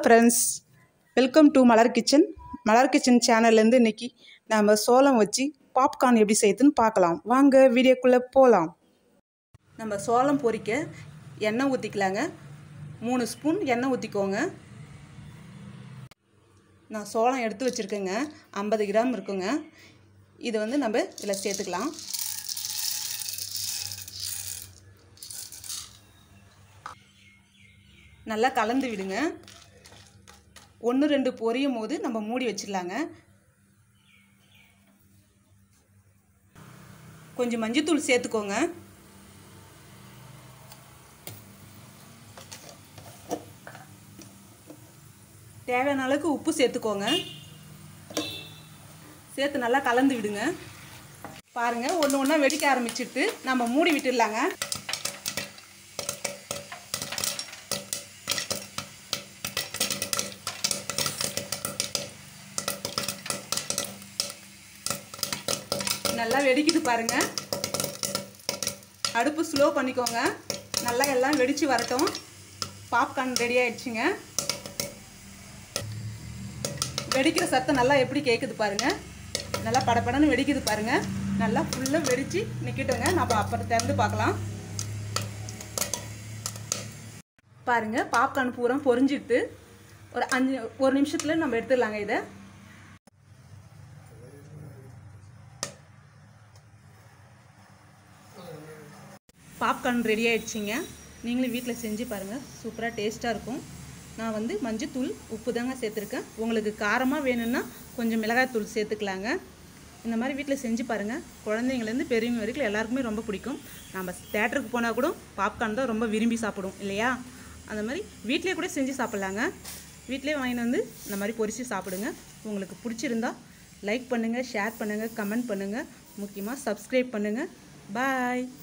friends welcome to Malar kitchen Malar kitchen சேனல்லேருந்து இன்றைக்கி நாம் சோளம் வச்சு பாப்கார்ன் எப்படி செய்யுதுன்னு பார்க்கலாம் வாங்க வீடியோக்குள்ளே போகலாம் நம்ம சோளம் பொரிக்க எண்ணெய் ஊற்றிக்கலாங்க மூணு ஸ்பூன் எண்ணெய் ஊற்றிக்கோங்க நான் சோளம் எடுத்து வச்சுருக்கேங்க ஐம்பது கிராம் இருக்குங்க இது வந்து நம்ம இதில் சேர்த்துக்கலாம் நல்லா கலந்து விடுங்க ஒன்று ரெண்டு பொரியும் போது நம்ம மூடி வச்சிடலாங்க கொஞ்சம் மஞ்சத்தூள் சேர்த்துக்கோங்க தேவையான அளவுக்கு உப்பு சேர்த்துக்கோங்க சேர்த்து நல்லா கலந்து விடுங்க பாருங்கள் ஒன்று ஒன்றா வெடிக்க ஆரம்பிச்சிட்டு நம்ம மூடி விட்டுடலாங்க நல்லா வெடிக்குது பாருங்க அடுப்பு ஸ்லோ பண்ணிக்கோங்க நல்லா எல்லாம் வெடித்து வரட்டும் பாப்கார்ன் ரெடி ஆயிடுச்சுங்க வெடிக்கிற சத்தம் நல்லா எப்படி கேட்குது பாருங்க நல்லா படப்படன்னு வெடிக்குது பாருங்க நல்லா ஃபுல்லாக வெடித்து நிற்கட்டுங்க நம்ம அப்புறம் திறந்து பார்க்கலாம் பாருங்க பாப்கார்ன் பூரா பொரிஞ்சிட்டு ஒரு அஞ்சு ஒரு நிமிஷத்தில் நம்ம எடுத்துடலாங்க இதை பாப்கார்ன் ரெடி ஆயிடுச்சிங்க நீங்களும் வீட்டில் செஞ்சு பாருங்கள் சூப்பராக டேஸ்ட்டாக இருக்கும் நான் வந்து மஞ்சத்தூள் உப்பு தாங்க சேர்த்துருக்கேன் உங்களுக்கு காரமாக வேணும்னா கொஞ்சம் மிளகாய்த்தூள் சேர்த்துக்கலாங்க இந்த மாதிரி வீட்டில் செஞ்சு பாருங்கள் குழந்தைங்கலேருந்து பெரியவங்க வரைக்கும் எல்லாருக்குமே ரொம்ப பிடிக்கும் நம்ம தேட்டருக்கு போனால் கூட பாப்கார்ன் தான் ரொம்ப விரும்பி சாப்பிடுவோம் இல்லையா அந்த மாதிரி வீட்டிலே கூட செஞ்சு சாப்பிட்லாங்க வீட்டிலே வாங்கிட்டு வந்து இந்த மாதிரி பொரித்து சாப்பிடுங்க உங்களுக்கு பிடிச்சிருந்தா லைக் பண்ணுங்கள் ஷேர் பண்ணுங்கள் கமெண்ட் பண்ணுங்கள் முக்கியமாக சப்ஸ்கிரைப் பண்ணுங்கள் பாய்